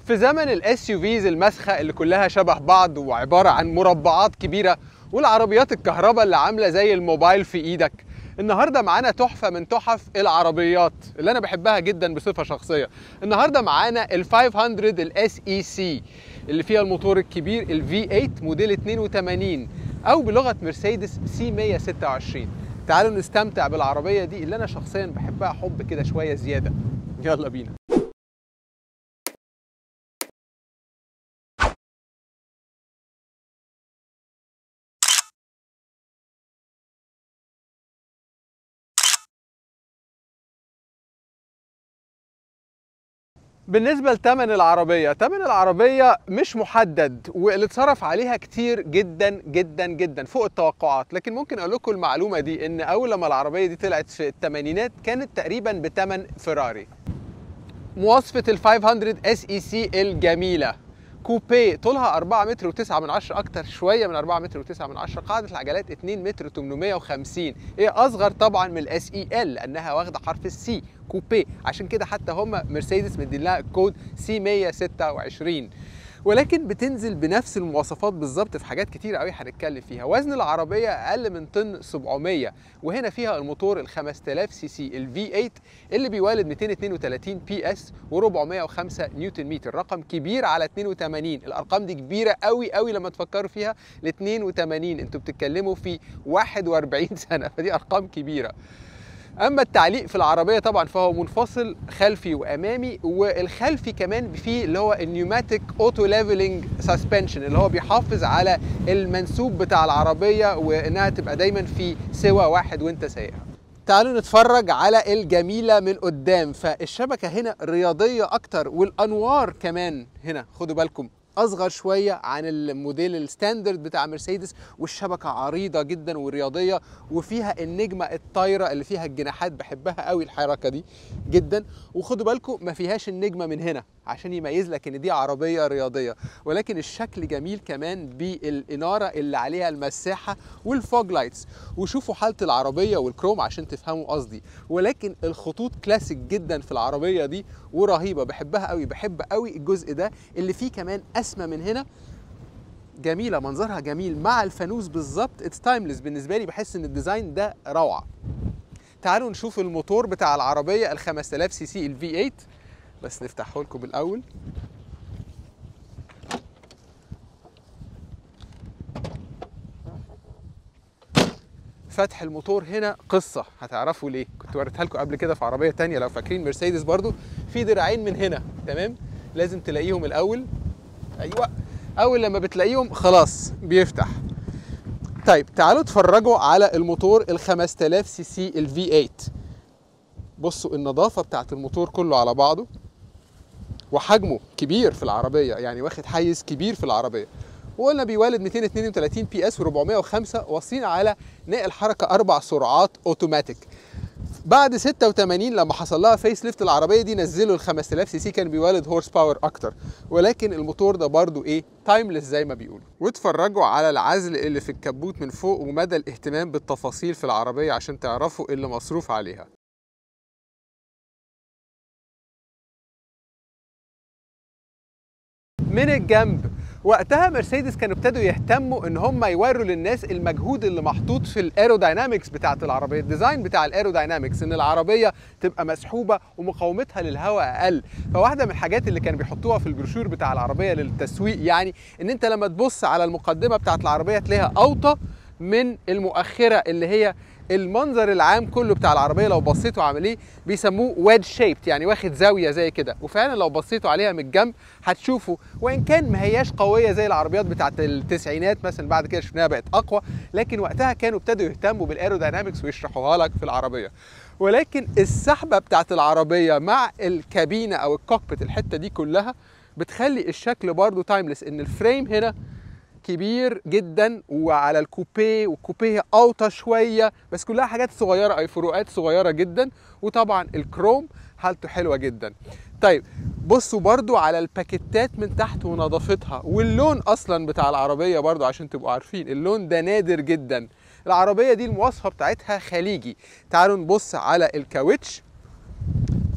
في زمن الاس يو فيز المسخه اللي كلها شبه بعض وعباره عن مربعات كبيره والعربيات الكهرباء اللي عامله زي الموبايل في ايدك النهارده معانا تحفه من تحف العربيات اللي انا بحبها جدا بصفه شخصيه النهارده معانا ال 500 الاس اي سي اللي فيها الموتور الكبير ال V8 موديل 82 او بلغه مرسيدس سي 126 تعالوا نستمتع بالعربيه دي اللي انا شخصيا بحبها حب كده شويه زياده يلا بينا بالنسبة لتمن العربية تمن العربية مش محدد واللي اتصرف عليها كتير جدا جدا جدا فوق التوقعات لكن ممكن اقول لكم المعلومة دي ان اول لما العربية دي طلعت في الثمانينات كانت تقريبا بتمن فيراري مواصفة ال 500 اس اي سي الجميلة كوبيه طولها 4 متر و9 من 10 اكتر شويه من 4 متر و9 من 10 قاعده العجلات 2 متر 850 هي اصغر طبعا من الاس اي ال لانها واخده حرف السي كوبيه عشان كده حتى هم مرسيدس مدين لها الكود سي 126 ولكن بتنزل بنفس المواصفات بالظبط في حاجات كتير قوي هنتكلم فيها وزن العربيه اقل من طن 700 وهنا فيها الموتور ال 5000 سي سي ال V8 اللي بيولد 232 بي اس و405 نيوتن متر رقم كبير على 82 الارقام دي كبيره قوي قوي لما تفكروا فيها ل 82 انتوا بتتكلموا في 41 سنه فدي ارقام كبيره اما التعليق في العربيه طبعا فهو منفصل خلفي وامامي والخلفي كمان فيه اللي هو النيوماتيك اوتو ليفلنج سسبنشن اللي هو بيحافظ على المنسوب بتاع العربيه وانها تبقى دايما في سوى واحد وانت سايقها تعالوا نتفرج على الجميله من قدام فالشبكه هنا رياضيه اكتر والانوار كمان هنا خدوا بالكم اصغر شويه عن الموديل الستاندرد بتاع مرسيدس والشبكه عريضه جدا ورياضيه وفيها النجمه الطايره اللي فيها الجناحات بحبها قوي الحركه دي جدا وخدوا بالكم ما فيهاش النجمه من هنا عشان يميز لك ان دي عربيه رياضيه ولكن الشكل جميل كمان بالاناره اللي عليها المساحه والفوج لايتس وشوفوا حاله العربيه والكروم عشان تفهموا قصدي ولكن الخطوط كلاسيك جدا في العربيه دي ورهيبه بحبها قوي بحب قوي الجزء ده اللي فيه كمان اسمى من هنا جميله منظرها جميل مع الفانوس بالظبط اتس تايمليس بالنسبه لي بحس ان الديزاين ده روعه تعالوا نشوف الموتور بتاع العربيه ال 5000 سي سي ال V8 بس نفتحه لكم الاول فتح الموتور هنا قصة هتعرفوا ليه كنت وريتها لكم قبل كده في عربية تانية لو فاكرين مرسيدس برضو في دراعين من هنا تمام لازم تلاقيهم الأول أيوة أول لما بتلاقيهم خلاص بيفتح طيب تعالوا اتفرجوا على الموتور ال 5000 سي سي ال V8 بصوا النظافة بتاعت الموتور كله على بعضه وحجمه كبير في العربية يعني واخد حيز كبير في العربية وقلنا بيولد 232 بي اس و405 واصلين على نقل حركة أربع سرعات أوتوماتيك بعد 86 لما حصل لها فيس ليفت العربيه دي نزلوا ال 5000 سي سي كان بيولد هورس باور اكتر ولكن الموتور ده برضو ايه تايمليس زي ما بيقولوا واتفرجوا على العزل اللي في الكبوت من فوق ومدى الاهتمام بالتفاصيل في العربيه عشان تعرفوا اللي مصروف عليها من الجنب وقتها مرسيدس كانوا ابتدوا يهتموا ان هم يوروا للناس المجهود اللي محطوط في الايروداينامكس بتاعه العربيه الديزاين بتاع الايروداينامكس ان العربيه تبقى مسحوبه ومقاومتها للهواء اقل فواحده من الحاجات اللي كانوا بيحطوها في البروشور بتاع العربيه للتسويق يعني ان انت لما تبص على المقدمه بتاعه العربيه تلاقيها اوطى من المؤخره اللي هي المنظر العام كله بتاع العربيه لو بصيتوا عامل ايه بيسموه ويد شيبت يعني واخد زاويه زي كده وفعلا لو بصيتوا عليها من الجنب هتشوفوا وان كان ما هياش قويه زي العربيات بتاعت التسعينات مثلا بعد كده شفناها بقت اقوى لكن وقتها كانوا ابتدوا يهتموا بالايروداينامكس ويشرحوها لك في العربيه ولكن السحبه بتاعت العربيه مع الكابينه او الكوكبيت الحته دي كلها بتخلي الشكل برضو تايمليس ان الفريم هنا كبير جدا وعلى الكوبيه والكوبيه اوطى شويه بس كلها حاجات صغيره اي فروقات صغيره جدا وطبعا الكروم حالته حلوه جدا طيب بصوا برضو على الباكيتات من تحت ونظافتها واللون اصلا بتاع العربيه برضو عشان تبقوا عارفين اللون ده نادر جدا العربيه دي المواصفه بتاعتها خليجي تعالوا نبص على الكاوتش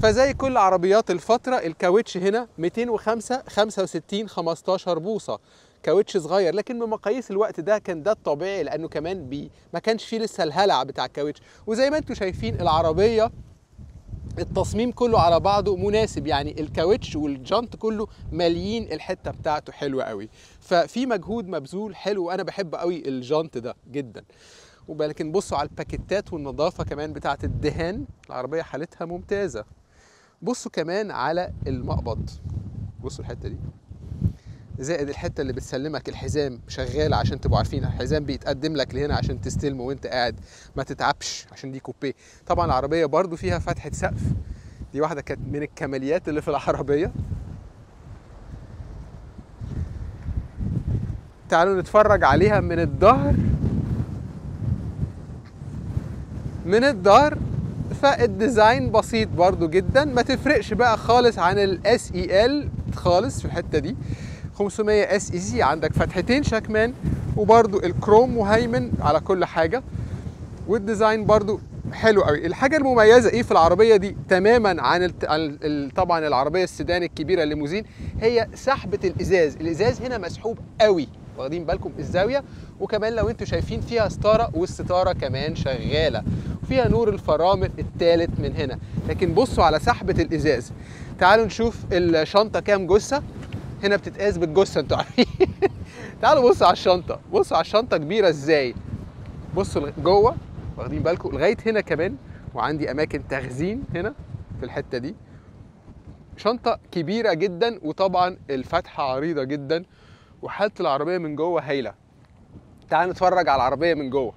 فزي كل عربيات الفتره الكاوتش هنا 205 65 15 بوصه كاوتش صغير لكن بمقاييس الوقت ده كان ده الطبيعي لانه كمان بي ما كانش فيه لسه الهلع بتاع الكاوتش وزي ما انتم شايفين العربيه التصميم كله على بعضه مناسب يعني الكاوتش والجنط كله ماليين الحته بتاعته حلوه قوي ففي مجهود مبذول حلو وانا بحب قوي الجنط ده جدا ولكن بصوا على الباكيتات والنظافه كمان بتاعه الدهان العربيه حالتها ممتازه بصوا كمان على المقبض بصوا الحته دي زائد الحته اللي بتسلمك الحزام شغاله عشان تبقوا عارفين الحزام بيتقدم لك لهنا عشان تستلمه وانت قاعد ما تتعبش عشان دي كوبيه طبعا العربيه برضو فيها فتحه سقف دي واحده كانت من الكماليات اللي في العربيه تعالوا نتفرج عليها من الظهر من الظهر فالديزاين بسيط برضو جدا ما تفرقش بقى خالص عن الاس اي ال خالص في الحته دي 500 اس اي سي عندك فتحتين شكمان وبرضو الكروم مهيمن على كل حاجه والديزاين برضو حلو قوي الحاجه المميزه ايه في العربيه دي تماما عن الت... عن ال... طبعا العربيه السيدان الكبيره الليموزين هي سحبه الازاز الازاز هنا مسحوب قوي واخدين بالكم الزاويه وكمان لو انتم شايفين فيها ستاره والستاره كمان شغاله وفيها نور الفرامل الثالث من هنا لكن بصوا على سحبه الازاز تعالوا نشوف الشنطه كام جثه هنا بتتقاس بالجثه انتوا عارفين تعالوا بصوا على الشنطه بصوا على الشنطه كبيره ازاي بصوا جوه واخدين بالكم لغايه هنا كمان وعندي اماكن تخزين هنا في الحته دي شنطه كبيره جدا وطبعا الفتحه عريضه جدا وحاله العربيه من جوه هايله تعالوا نتفرج على العربيه من جوه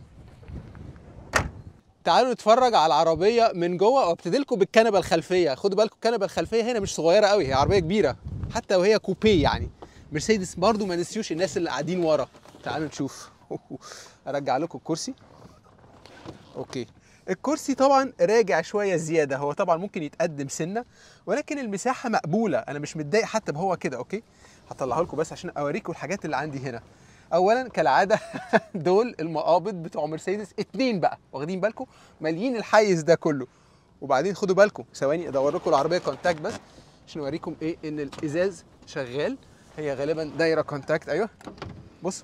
تعالوا نتفرج على العربيه من جوه وابتدي لكم بالكنبه الخلفيه خدوا بالكم الكنبه الخلفيه هنا مش صغيره قوي هي عربيه كبيره حتى وهي كوبيه يعني مرسيدس برضو ما نسيوش الناس اللي قاعدين ورا تعالوا نشوف ارجع لكم الكرسي اوكي الكرسي طبعا راجع شويه زياده هو طبعا ممكن يتقدم سنه ولكن المساحه مقبوله انا مش متضايق حتى بهو كده اوكي هطلعه لكم بس عشان اوريكم الحاجات اللي عندي هنا اولا كالعاده دول المقابض بتوع مرسيدس اتنين بقى واخدين بالكم ماليين الحيز ده كله وبعدين خدوا بالكم ثواني ادور لكم العربيه كونتاكت بس عشان اوريكم ايه ان الازاز شغال هي غالبا دايره كونتاكت ايوه بص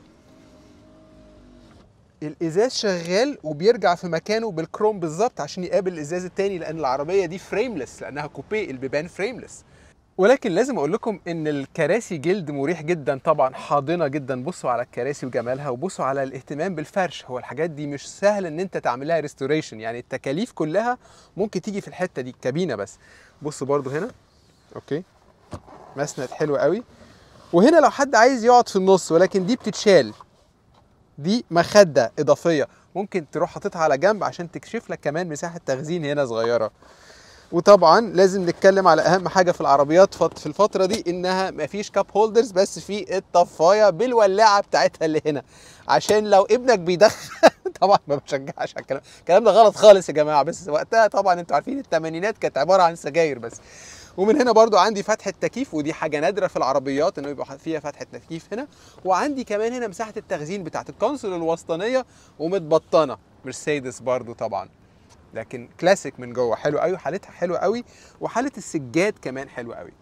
الازاز شغال وبيرجع في مكانه بالكروم بالظبط عشان يقابل الازاز التاني لان العربيه دي فريملس لانها كوبيه البيبان فريملس ولكن لازم اقول لكم ان الكراسي جلد مريح جدا طبعا حاضنه جدا بصوا على الكراسي وجمالها وبصوا على الاهتمام بالفرش هو الحاجات دي مش سهل ان انت تعملها ريستوريشن يعني التكاليف كلها ممكن تيجي في الحته دي الكابينه بس بصوا برضو هنا اوكي مسند حلو قوي وهنا لو حد عايز يقعد في النص ولكن دي بتتشال دي مخده اضافيه ممكن تروح حاططها على جنب عشان تكشف لك كمان مساحه تخزين هنا صغيره وطبعا لازم نتكلم على اهم حاجه في العربيات في الفتره دي انها مفيش كاب هولدرز بس في الطفايه بالولاعه بتاعتها اللي هنا عشان لو ابنك بيدخن طبعا ما بشجعش على الكلام الكلام ده غلط خالص يا جماعه بس وقتها طبعا انتوا عارفين الثمانينات كانت عباره عن سجاير بس ومن هنا برضو عندي فتحة تكييف ودي حاجة نادرة في العربيات انه يبقى فيها فتحة تكييف هنا وعندي كمان هنا مساحة التخزين بتاعت الكونسول الوسطانية ومتبطنة مرسيدس برضو طبعا لكن كلاسيك من جوه حلو قوي حالتها حلوه قوي وحاله السجاد كمان حلوه قوي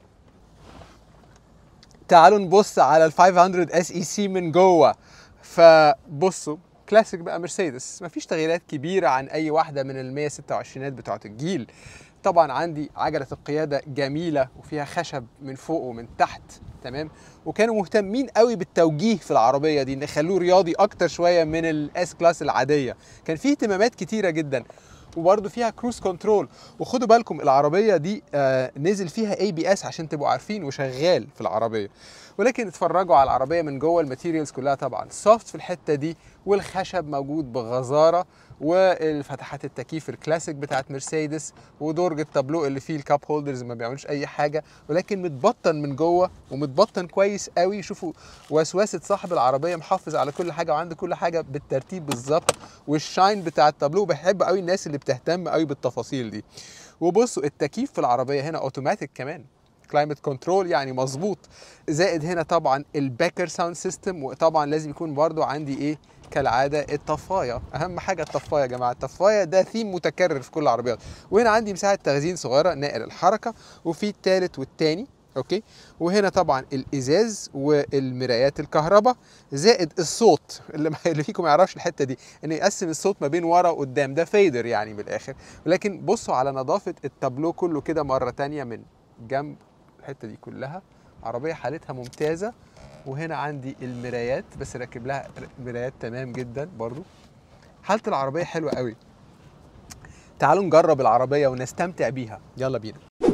تعالوا نبص على ال 500 اس اي سي من جوه فبصوا كلاسيك بقى مرسيدس مفيش تغييرات كبيره عن اي واحده من ال 126 بتوعه الجيل طبعا عندي عجله القياده جميله وفيها خشب من فوق ومن تحت تمام وكانوا مهتمين قوي بالتوجيه في العربيه دي ان يخلوه رياضي اكتر شويه من الاس كلاس العاديه كان فيه اهتمامات كتيره جدا وبرده فيها كروز كنترول وخدوا بالكم العربيه دي آه نزل فيها اي بي اس عشان تبقوا عارفين وشغال في العربيه ولكن اتفرجوا على العربيه من جوه الماتيريالز كلها طبعا سوفت في الحته دي والخشب موجود بغزاره والفتحات التكييف الكلاسيك بتاعت مرسيدس ودرج التابلو اللي فيه الكاب هولدرز ما بيعملوش اي حاجه ولكن متبطن من جوه ومتبطن كويس قوي شوفوا وسواسه صاحب العربيه محافظ على كل حاجه وعنده كل حاجه بالترتيب بالظبط والشاين بتاع التابلو بحب قوي الناس اللي بتهتم قوي بالتفاصيل دي وبصوا التكييف في العربيه هنا اوتوماتيك كمان كلايمت كنترول يعني مظبوط زائد هنا طبعا الباكر ساوند سيستم وطبعا لازم يكون برضو عندي ايه كالعاده الطفايه اهم حاجه الطفايه يا جماعه الطفايه ده ثيم متكرر في كل العربيات وهنا عندي مساحه تخزين صغيره ناقل الحركه وفي الثالث والثاني اوكي وهنا طبعا الازاز والمرايات الكهرباء زائد الصوت اللي اللي فيكم ما يعرفش الحته دي ان يقسم الصوت ما بين ورا وقدام ده فيدر يعني من الاخر ولكن بصوا على نظافه التابلو كله كده مره تانية من جنب الحته دي كلها عربيه حالتها ممتازه وهنا عندي المرايات بس راكب لها مرايات تمام جدا برضو حاله العربيه حلوه قوي تعالوا نجرب العربيه ونستمتع بيها يلا بينا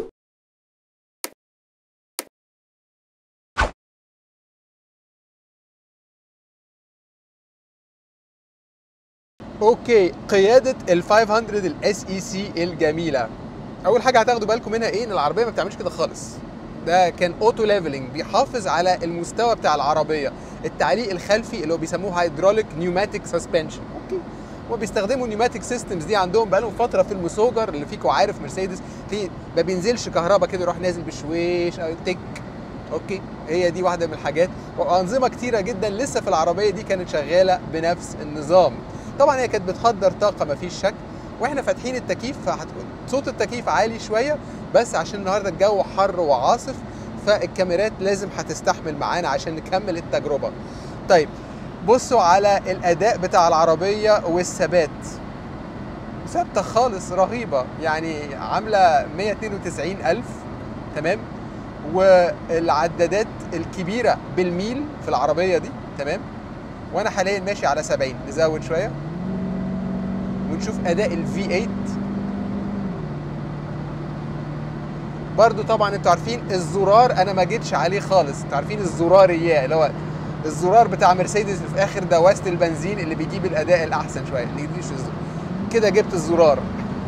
اوكي قياده ال 500 الاس اي سي الجميله اول حاجه هتاخدوا بالكم منها ايه ان العربيه ما بتعملش كده خالص ده كان اوتو ليفلنج بيحافظ على المستوى بتاع العربيه التعليق الخلفي اللي هو بيسموه هيدروليك نيوماتيك سسبنشن اوكي وبيستخدموا نيوماتيك سيستمز دي عندهم بقالهم فتره في المسوجر اللي فيكم عارف مرسيدس في ما بينزلش كهرباء كده يروح نازل بشويش او تك اوكي هي دي واحده من الحاجات وانظمه كتيره جدا لسه في العربيه دي كانت شغاله بنفس النظام طبعا هي كانت بتهدر طاقه ما فيش شك واحنا فاتحين التكييف فهتكون صوت التكييف عالي شويه بس عشان النهارده الجو حر وعاصف فالكاميرات لازم هتستحمل معانا عشان نكمل التجربه طيب بصوا على الاداء بتاع العربيه والثبات ثابته خالص رهيبه يعني عامله 192 الف تمام والعدادات الكبيره بالميل في العربيه دي تمام وانا حاليا ماشي على 70 نزود شويه ونشوف اداء الفي 8 برضو طبعا انتوا عارفين الزرار انا ما جيتش عليه خالص انتوا عارفين الزرار اياه اللي هو الزرار بتاع مرسيدس اللي في اخر دواسه البنزين اللي بيجيب الاداء الاحسن شويه اللي يجيبش الزرار. كده جبت الزرار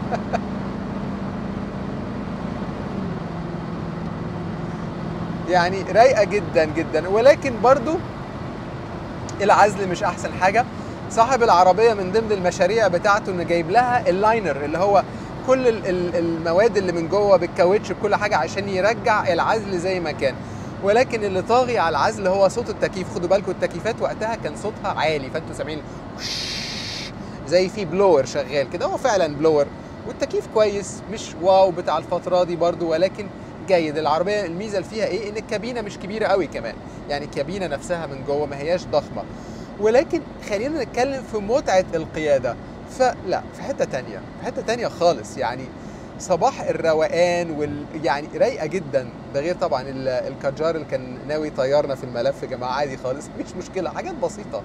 يعني رايقه جدا جدا ولكن برضو العزل مش احسن حاجه صاحب العربيه من ضمن المشاريع بتاعته انه جايب لها اللاينر اللي هو كل ال- ال- المواد اللي من جوه بالكاوتش بكل حاجه عشان يرجع العزل زي ما كان ولكن اللي طاغي على العزل هو صوت التكييف خدوا بالكم التكييفات وقتها كان صوتها عالي فانتوا سامعين زي في بلور شغال كده هو فعلا بلور والتكييف كويس مش واو بتاع الفتره دي برضو ولكن جيد العربيه الميزه اللي فيها ايه ان الكابينه مش كبيره قوي كمان يعني الكابينه نفسها من جوه ما هياش ضخمه ولكن خلينا نتكلم في متعه القياده فلا في حته تانية في حته تانية خالص يعني صباح الروقان وال يعني رايقه جدا ده غير طبعا ال- الكجار اللي كان ناوي يطيرنا في الملف يا جماعه عادي خالص مش مشكله حاجات بسيطه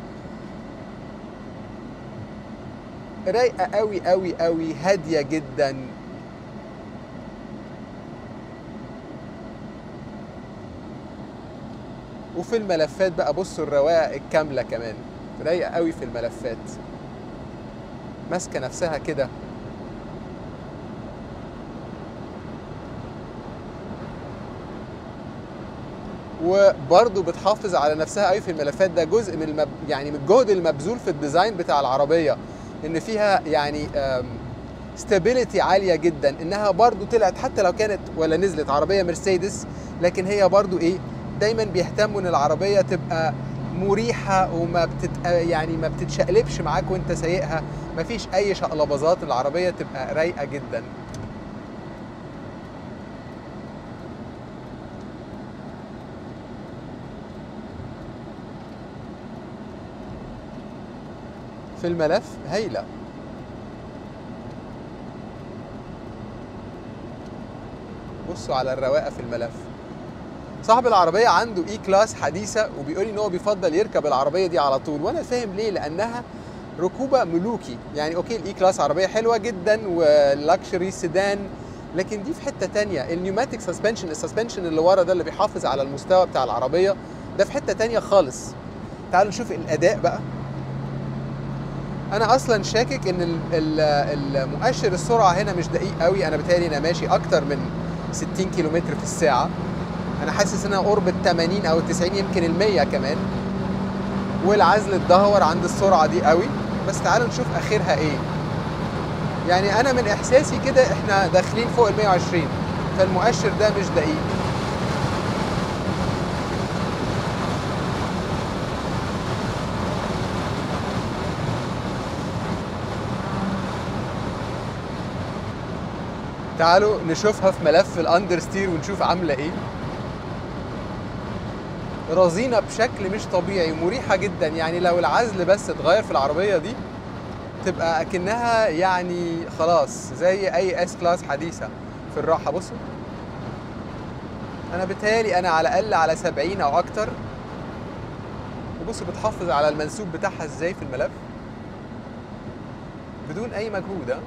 رايقه قوي قوي قوي هاديه جدا وفي الملفات بقى بصوا الرواقه الكامله كمان رايقه قوي في الملفات ماسكه نفسها كده وبرضه بتحافظ على نفسها قوي في الملفات ده جزء من المب... يعني من الجهد المبذول في الديزاين بتاع العربيه ان فيها يعني ستابيليتي عاليه جدا انها برضه طلعت حتى لو كانت ولا نزلت عربيه مرسيدس لكن هي برضه ايه دايما بيهتموا ان العربيه تبقى مريحه وما بتت يعني ما بتتشقلبش معاك وانت سايقها مفيش اي شقلباظات العربيه تبقى رايقه جدا في الملف هايله بصوا على الرواقه في الملف صاحب العربيه عنده اي كلاس حديثه وبيقول لي ان هو بيفضل يركب العربيه دي على طول وانا فاهم ليه لانها ركوبه ملوكي يعني اوكي الاي كلاس عربيه حلوه جدا ولاكشري سيدان لكن دي في حته تانية النيوماتيك سسبنشن السسبنشن اللي ورا ده اللي بيحافظ على المستوى بتاع العربيه ده في حته تانية خالص تعالوا نشوف الاداء بقى انا اصلا شاكك ان ال- ال- المؤشر السرعه هنا مش دقيق قوي انا بتهيألي انا ماشي اكتر من 60 كيلومتر في الساعه انا حاسس ان انا قرب ال 80 او ال 90 يمكن ال 100 كمان والعزل اتدهور عند السرعه دي قوي بس تعالوا نشوف اخرها ايه يعني انا من احساسي كده احنا داخلين فوق ال 120 فالمؤشر ده مش دقيق تعالوا نشوفها في ملف الاندر ستير ونشوف عامله ايه رزينه بشكل مش طبيعي ومريحه جدا يعني لو العزل بس اتغير في العربيه دي تبقى اكنها يعني خلاص زي اي اس كلاس حديثه في الراحه بصوا انا بتهيالي انا على الاقل على 70 او اكتر وبصوا بتحافظ على المنسوب بتاعها ازاي في الملف بدون اي مجهود ها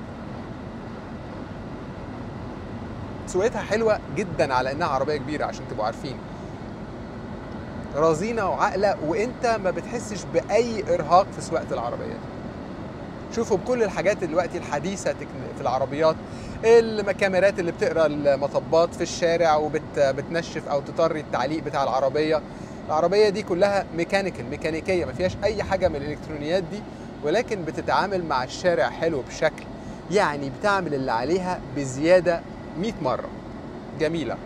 سواقتها حلوه جدا على انها عربيه كبيره عشان تبقوا عارفين رزينه وعاقله وانت ما بتحسش باي ارهاق في سواقه العربيه دي شوفوا بكل الحاجات دلوقتي الحديثه تكن- في العربيات الكاميرات اللي بتقرا المطبات في الشارع وبتنشف او تطري التعليق بتاع العربيه العربيه دي كلها ميكانيكال ميكانيكيه ما فيهاش اي حاجه من الالكترونيات دي ولكن بتتعامل مع الشارع حلو بشكل يعني بتعمل اللي عليها بزياده 100 مره جميله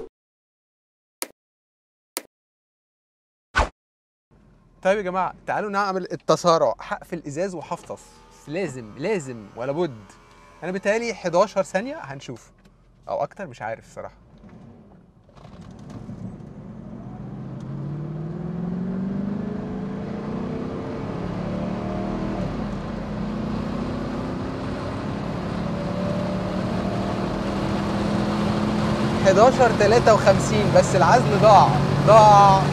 طيب يا جماعه تعالوا نعمل التسارع هقفل الازاز وهفطس لازم لازم ولا بد انا بيتهيألي 11 ثانيه هنشوف او اكتر مش عارف الصراحه حداشر تلاتة وخمسين بس العزل ضاع ضاع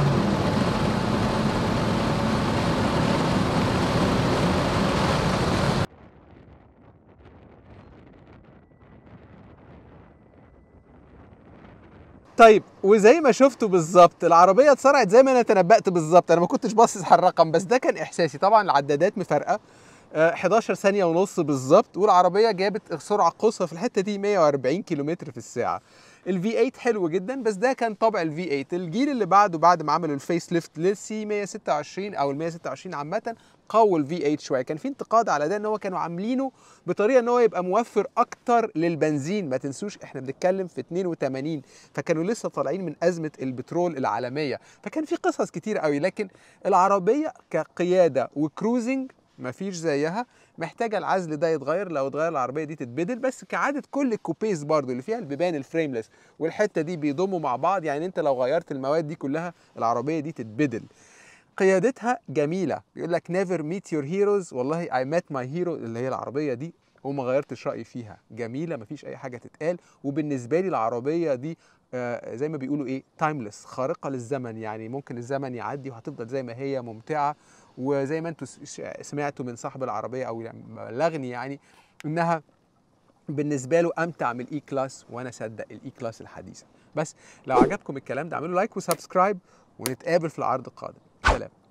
طيب وزي ما شفتوا بالظبط العربيه اتسرعت زي ما انا تنبأت بالظبط انا ما كنتش باصص على الرقم بس ده كان احساسي طبعا العدادات مفرقه آه، 11 ثانيه ونص بالظبط والعربيه جابت سرعه قصوى في الحته دي 140 كيلومتر في الساعه الفي 8 حلو جدا بس ده كان طبع الفي 8 الجيل اللي بعده بعد ما عملوا الفيس ليفت للسي 126 او ال 126 عامه قووا الفي 8 شويه كان في انتقاد على ده ان هو كانوا عاملينه بطريقه ان هو يبقى موفر اكتر للبنزين ما تنسوش احنا بنتكلم في 82 فكانوا لسه طالعين من ازمه البترول العالميه فكان في قصص كتير قوي لكن العربيه كقياده وكروزنج مفيش زيها محتاجه العزل ده يتغير لو اتغير العربيه دي تتبدل بس كعاده كل الكوبيز برضو اللي فيها البيبان الفريملess والحته دي بيضموا مع بعض يعني انت لو غيرت المواد دي كلها العربيه دي تتبدل قيادتها جميله بيقول لك نيفر ميت يور هيروز والله اي مات ماي هيرو اللي هي العربيه دي وما غيرتش رايي فيها جميله مفيش اي حاجه تتقال وبالنسبه لي العربيه دي آه، زي ما بيقولوا ايه تايمليس خارقه للزمن يعني ممكن الزمن يعدي وهتفضل زي ما هي ممتعه وزي ما انتم س- سمعتوا من صاحب العربيه او يعني بلغني يعني انها بالنسبه له امتع من الاي كلاس وانا صدق الاي كلاس الحديثه بس لو عجبكم الكلام ده اعملوا لايك وسبسكرايب ونتقابل في العرض القادم سلام